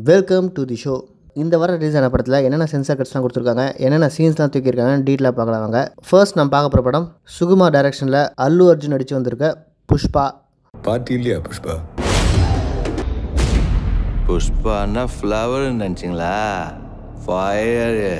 welcome to the show இந்த வர release ஆன படத்தில் என்னென்ன சென்சார் கட்ஸ்லாம் கொடுத்துருக்காங்க என்னென்ன சீன்ஸ்லாம் தூக்கியிருக்காங்கன்னு டீட்டெயிலாக பார்க்கலாம் வாங்க ஃபர்ஸ்ட் நம்ம பார்க்க போகிற படம் சுகுமார் டைரக்ஷனில் அல்லு அர்ஜுன் நடித்து வந்திருக்க புஷ்பா பார்ட்டி இல்லையா புஷ்பா புஷ்பான்னா ஃப்ளவர் நினச்சிங்களா ஃபயரு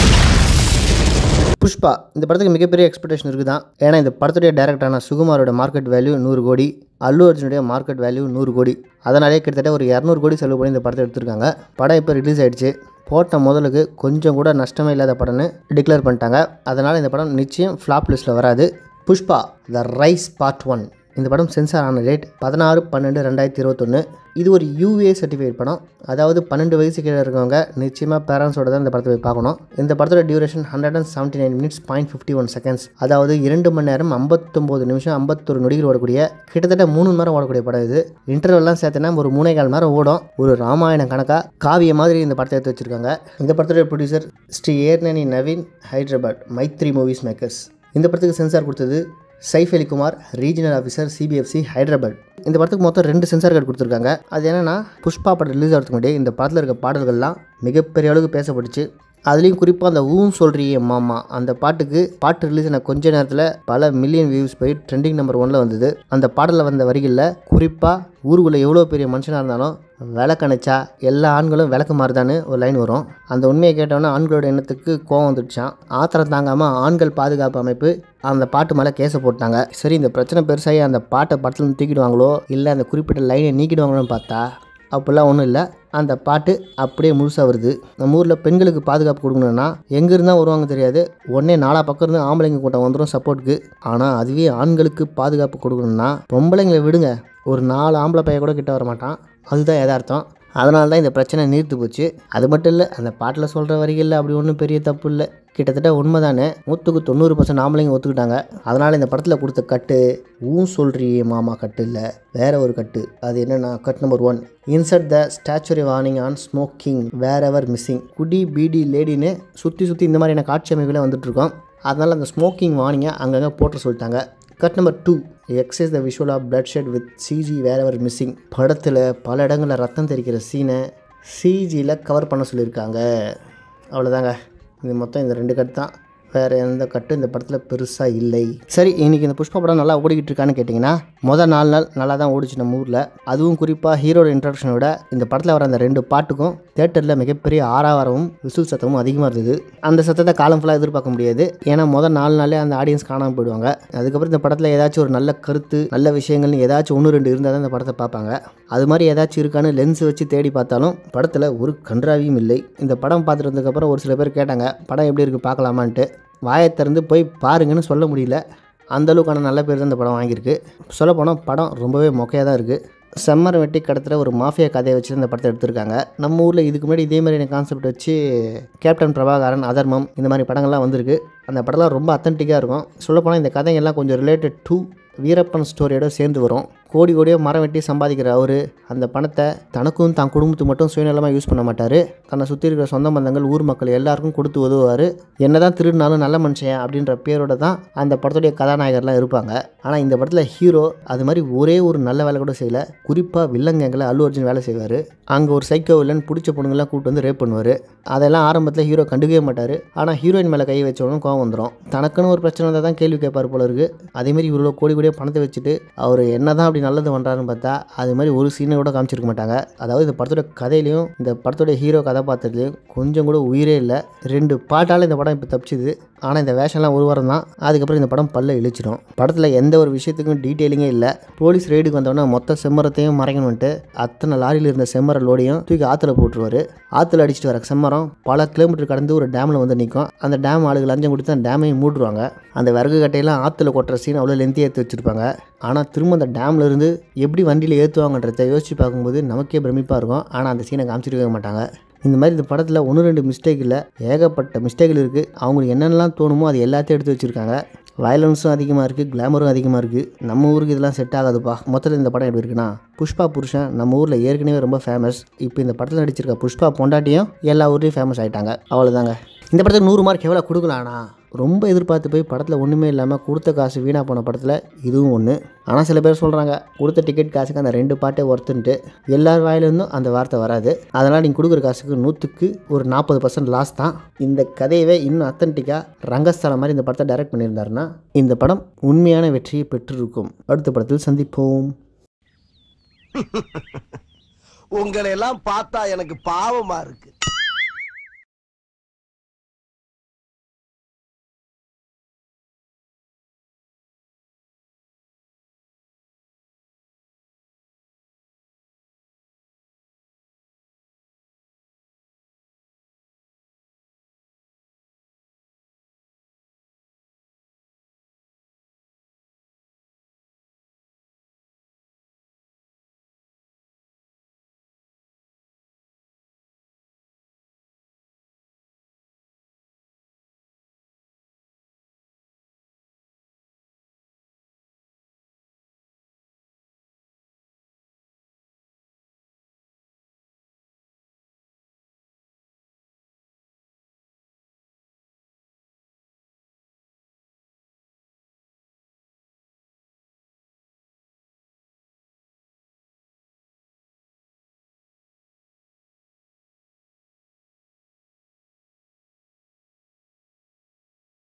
புஷ்பா இந்த படத்துக்கு மிகப்பெரிய எக்ஸ்பெக்டேஷன் இருக்குது தான் ஏன்னா இந்த படத்துடைய டேரக்டரான சுகுமாரோட மார்க்கெட் வேல்யூ நூறு கோடி அல்லு அர்ஜுனுடைய மார்க்கெட் வேல்யூ நூறு கோடி அதனாலே கிட்டத்தட்ட ஒரு இரநூறு கோடி செலவு பண்ணி இந்த படத்தை எடுத்திருக்காங்க படம் இப்போ ரிலீஸ் ஆயிடுச்சு போட்ட முதலுக்கு கொஞ்சம் கூட நஷ்டமே இல்லாத படம்னு டிக்ளேர் பண்ணிட்டாங்க அதனால் இந்த படம் நிச்சயம் ஃப்ளாப் லிஸ்ட்டில் வராது Pushpa the rise part one இந்த படம் சென்சார் ஆன டேட் பதினாறு பன்னெண்டு ரெண்டாயிரத்தி இருபத்தொன்று இது ஒரு யூஏ சர்டிஃபைட் படம் அதாவது பன்னெண்டு வயசு கீழே இருக்கவங்க நிச்சயமாக பேரண்ட்ஸோட தான் இந்த படத்தை போய் பார்க்கணும் இந்த படத்தோட duration hundred and seventy nine minutes point fifty one seconds அதாவது இரண்டு மணி நேரம் ஐம்பத்தொம்போது நிமிஷம் ஐம்பத்தொரு நொடிகள் ஓடக்கூடிய கிட்டத்தட்ட மூணு மணி நேரம் ஓடக்கூடிய படம் இது இன்டர்வெல்லாம் சேர்த்தனா ஒரு மூணே கால் மணி நேரம் ஓடும் ஒரு ராமாயணம் கணக்காக காவிய மாதிரி இந்த படத்தை எடுத்து வச்சிருக்காங்க இந்த படத்தோட producer Sri Yerneni Naveen Hyderabad Mythri movies makers இந்த படத்துக்கு சென்சார் கொடுத்தது Saif Ali Kumar regional officer CBFC Hyderabad இந்த படத்துக்கு மொத்தம் ரெண்டு சென்சார் கார்டு கொடுத்துருக்காங்க அது என்னென்னா புஷ்பா படம் ரிலீஸ் ஆகிறதுக்கு முன்னாடி இந்த படத்தில் இருக்க பாடல்கள்லாம் மிகப்பெரிய அளவுக்கு பேசப்பட்டுச்சு அதுலேயும் குறிப்பாக அந்த ஊம் சொல்கிறியே மாமா அந்த பாட்டுக்கு பாட்டு ரிலீஸ் ஆன கொஞ்ச நேரத்தில் பல மில்லியன் வியூஸ் போய் ட்ரெண்டிங் நம்பர் ஒனில் வந்தது அந்த பாடலில் வந்த வரிகளில் குறிப்பாக ஊருக்குள்ளே எவ்வளோ பெரிய மனுஷனாக இருந்தாலும் விளக்கணைச்சா எல்லா ஆண்களும் விளக்கு மாறுதான்னு ஒரு லைன் வரும் அந்த உண்மையை கேட்டோன்னே ஆண்களோட எண்ணத்துக்கு கோவம் வந்துடுச்சான் ஆத்திரம் தாங்காமல் ஆண்கள் பாதுகாப்பு அமைப்பு அந்த பாட்டு மேலே கேஸை போட்டாங்க சரி இந்த பிரச்சனை பெருசாகி அந்த பாட்டை படத்துலேருந்து தூக்கிடுவாங்களோ இல்லை அந்த குறிப்பிட்ட லைனை நீக்கிடுவாங்களோன்னு பார்த்தா அப்படிலாம் ஒன்றும் இல்லை அந்த பாட்டு அப்படியே முழுசாக வருது நம்ம ஊரில் பெண்களுக்கு பாதுகாப்பு கொடுக்கணும்னா எங்கே இருந்தால் வருவாங்க தெரியாது உடனே நாலா பக்கம் இருந்து ஆம்பளைங்க கூட்டம் வந்துடும் சப்போர்ட்டுக்கு ஆனால் அதுவே ஆண்களுக்கு பாதுகாப்பு கொடுக்கணும்னா பொம்பளைங்களை விடுங்க ஒரு நாலு ஆம்பளை பையன் கூட கிட்ட வர மாட்டான் அதுதான் யதார்த்தம் அதனால தான் இந்த பிரச்சனை நீர்த்து போச்சு அது மட்டும் இல்லை அந்த பாட்டில் சொல்கிற வரிகளில் அப்படி ஒன்றும் பெரிய தப்பு இல்லை கிட்டத்தட்ட உண்மைதானே நூற்றுக்கு தொண்ணூறு பர்சன்ட் ஆம்பளைங்க ஒத்துக்கிட்டாங்க அதனால் இந்த படத்தில் கொடுத்த கட்டு ஊன் சொல்கிறியே மாமா கட்டு இல்லை வேற ஒரு கட்டு அது என்னென்னா cut number one insert the statutory warning on smoking wherever missing குடி பீடி லேடின்னு சுற்றி சுற்றி இந்த மாதிரியான காட்சி அமைப்புகளே வந்துட்டுருக்கோம் அதனால் அந்த ஸ்மோக்கிங் வார்னிங்கை அங்கங்கே போட்டு சொல்லிட்டாங்க cut number two excise the visual of bloodshed with CG wherever missing படத்தில் பல இடங்களில் ரத்தம் தெரிக்கிற சீனை சிஜியில் கவர் பண்ண சொல்லியிருக்காங்க அவ்வளோதாங்க இது மொத்தம் இந்த ரெண்டு கட் தான் வேறு எந்த கட்டும் இந்த படத்தில் பெருசாக இல்லை சரி இன்றைக்கி இந்த புஷ்பா படம் நல்லா ஓடிக்கிட்டு இருக்கான்னு கேட்டிங்கன்னா மொதல் நாலு நாள் நல்லா தான் ஓடிச்சு நம்ம ஊரில் அதுவும் குறிப்பாக ஹீரோட இன்ட்ரடக்ஷனை விட இந்த படத்தில் வர அந்த ரெண்டு பாட்டுக்கும் தேட்டரில் மிகப்பெரிய ஆறாவரமும் விசில் சத்தமும் அதிகமாக இருந்தது அந்த சத்தத்தை காலம் ஃபுல்லாக எதிர்பார்க்க முடியாது ஏன்னா மொதல் நாலு நாளே அந்த ஆடியன்ஸ் காணாமல் போயிடுவாங்க அதுக்கப்புறம் இந்த படத்தில் ஏதாச்சும் ஒரு நல்ல கருத்து நல்ல விஷயங்கள்னு ஏதாச்சும் ஒன்று ரெண்டு இருந்தால் தான் இந்த படத்தை பார்ப்பாங்க அது மாதிரி ஏதாச்சும் இருக்கான்னு லென்ஸ் வச்சு தேடி பார்த்தாலும் படத்தில் ஒரு கன்றாவியும் இல்லை இந்த படம் பார்த்துட்டு வந்ததுக்கப்புறம் ஒரு சில பேர் கேட்டாங்க படம் எப்படி இருக்குது பார்க்கலாமான்ட்டு வாயை திறந்து போய் பாருங்கன்னு சொல்ல முடியல அந்த அளவுக்கான நல்ல பேர் தான் இந்த படம் வாங்கியிருக்கு சொல்லப்போனால் படம் ரொம்பவே மொக்கையாக தான் இருக்குது செம்மர் வெட்டி கடத்துகிற ஒரு மாஃபியா கதையை வச்சு இந்த படத்தை எடுத்திருக்காங்க நம்ம ஊரில் இதுக்கு முன்னாடி இதே மாதிரியான கான்செப்ட் வச்சு கேப்டன் பிரபாகரன் அதர்மம் இந்த மாதிரி படங்கள்லாம் வந்திருக்கு அந்த படம்லாம் ரொம்ப அத்தன்டிக்காக இருக்கும் சொல்லப்போனால் இந்த கதைங்கெல்லாம் கொஞ்சம் ரிலேட்டட் டு வீரப்பன் ஸ்டோரியோட சேர்ந்து வரும் கோடி கோடியாக மரம் வெட்டி சம்பாதிக்கிற அவர் அந்த பணத்தை தனக்கும் தான் குடும்பத்துக்கு மட்டும் சுயநலமாக யூஸ் பண்ண மாட்டார் தன்னை சுற்றி இருக்கிற சொந்த பந்தங்கள் ஊர் மக்கள் எல்லாருக்கும் கொடுத்து உதவுவார் என்னதான் திருடினாலும் நல்ல மனுஷன் அப்படின்ற பேரோட தான் அந்த படத்துடைய கதாநாயகர்லாம் இருப்பாங்க ஆனால் இந்த படத்தில் ஹீரோ அது மாதிரி ஒரே ஒரு நல்ல வேலை கூட செய்யல குறிப்பாக வில்லங்கங்களை அல்லு அர்ஜுன் வேலை செய்வார் அங்கே ஒரு சைக்கோ வில்லன் பிடிச்ச பொண்ணுங்களாம் கூப்பிட்டு வந்து ரேப் பண்ணுவார் அதெல்லாம் ஆரம்பத்தில் ஹீரோ கண்டுக்கவே மாட்டார் ஆனால் ஹீரோயின் மேலே கை வச்சவனும் கோவம் வந்துடும் தனக்குன்னு ஒரு பிரச்சனை வந்தால் தான் கேள்வி கேட்பார் போல இருக்குது அதேமாதிரி இவ்வளோ கோடி கோடியாக பணத்தை வச்சுட்டு அவர் என்ன தான் அப்படி நல்லது பண்ணுறாருன்னு பார்த்தா அது மாதிரி ஒரு சீனை கூட காமிச்சிருக்க மாட்டாங்க அதாவது இந்த படத்தோட கதையிலையும் இந்த படத்தோட ஹீரோ கதாபாத்திரத்துலையும் கொஞ்சம் கூட உயிரே இல்லை ரெண்டு பாட்டால் இந்த படம் இப்போ தப்பிச்சுது ஆனால் இந்த வேஷம்லாம் ஒரு வாரம் தான் அதுக்கப்புறம் இந்த படம் பல்ல இழிச்சிடும் படத்தில் எந்த ஒரு விஷயத்துக்கும் டீட்டெயிலிங்கே இல்லை போலீஸ் ரெய்டுக்கு வந்தோடனே மொத்த செம்மரத்தையும் மறைக்கணுன்ட்டு அத்தனை லாரியில் இருந்த செம்மர லோடையும் தூக்கி ஆற்றுல போட்டுருவாரு ஆற்றுல அடிச்சிட்டு வர செம்மரம் பல கிலோமீட்டர் கடந்து ஒரு டேமில் வந்து நிற்கும் அந்த டேம் ஆளுக்கு லஞ்சம் கொடுத்து அந்த டேமையும் மூடுவாங்க அந்த விறகு கட்டையெல்லாம் ஆற்றுல கொட்டுற சீன் அவ்வளோ லென்த்தி ஏற்றி வச்சுருப்பாங்க ஆனால் திரும்ப அந்த டேம்ல இருந்து எப்படி வண்டியில் ஏற்றுவாங்கன்றத யோசிச்சு பார்க்கும்போது நமக்கே பிரமிப்பாக இருக்கும் ஆனால் அந்த சீனை காமிச்சிருக்க மாட்டாங்க இந்த மாதிரி இந்த படத்தில் ஒன்று ரெண்டு மிஸ்டேக் இல்லை ஏகப்பட்ட மிஸ்டேக்கில் இருக்குது அவங்களுக்கு என்னென்னலாம் தோணுமோ அது எல்லாத்தையும் எடுத்து வச்சுருக்காங்க வயலன்ஸும் அதிகமாக இருக்குது கிளாமரும் அதிகமாக இருக்குது நம்ம ஊருக்கு இதெல்லாம் செட் ஆகாதுப்பா மொத்தத்தில் இந்த படம் எப்படி இருக்குன்னா புஷ்பா புருஷன் நம்ம ஊரில் ஏற்கனவே ரொம்ப ஃபேமஸ் இப்போ இந்த படத்தில் நடிச்சிருக்க புஷ்பா பொண்டாட்டியும் எல்லா ஊர்லேயும் ஃபேமஸ் ஆகிட்டாங்க அவ்வளோதாங்க இந்த படத்துக்கு நூறு மார்க் எவ்வளோ கொடுக்கலாம்னா ரொம்ப எதிர்பார்த்து போய் படத்தில் ஒன்றுமே இல்லாமல் கொடுத்த காசு வீணாக போன படத்தில் இதுவும் ஒன்று ஆனால் சில பேர் சொல்கிறாங்க கொடுத்த டிக்கெட் காசுக்கு அந்த ரெண்டு பாட்டே ஒர்த்துன்ட்டு எல்லார் வாயிலிருந்தும் அந்த வார்த்தை வராது அதனால் நீங்கள் கொடுக்குற காசுக்கு நூற்றுக்கு ஒரு நாற்பது பர்சன்ட் லாஸ் தான் இந்த கதையவே இன்னும் அத்தன்டிக்காக ரங்கஸ்தலம் மாதிரி இந்த படத்தை டைரக்ட் பண்ணியிருந்தாருன்னா இந்த படம் உண்மையான வெற்றியை பெற்றிருக்கும் அடுத்த படத்தில் சந்திப்போம் உங்களை எல்லாம் பார்த்தா எனக்கு பாவமா இருக்கு